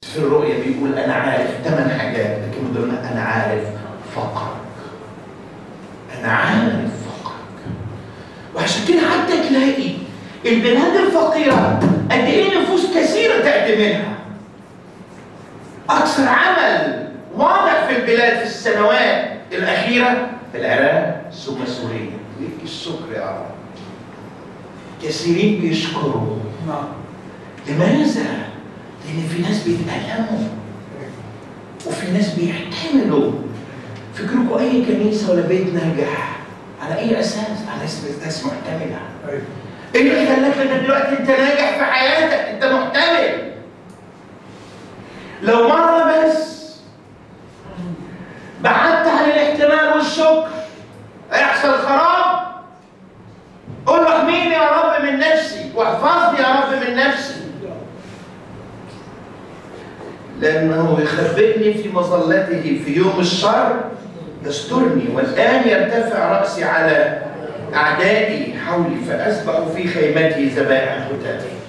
في الرؤية بيقول أنا عارف ثمان حاجات لكن من ضمنها أنا عارف فقرك أنا عارف فقرك وعشان كده حتى تلاقي البلاد الفقيرة قد إيه نفوس كثيرة تقدم منها أكثر عمل واضح في البلاد في السنوات الأخيرة في العراق ثم سوريا ليك الشكر يا رب كثيرين بيشكروا نعم لماذا؟ لأن في ناس بيتألموا وفي ناس بيحتملوا فكركم أي كنيسة ولا بيت ناجح على أي أساس؟ على أساس ناس محتملة ايوه إيه اللي خلاك لغاية دلوقتي أنت ناجح في حياتك؟ أنت محتمل لو مرة بس بعدت عن الاحتمال والشكر هيحصل خراب قول له احميني يا رب من نفسي واحفظني يا رب من نفسي لأنه يخبئني في مظلته في يوم الشر يسترني والآن يرتفع رأسي على أعدائي حولي فأسبح في خيمتي ذبائح هتافي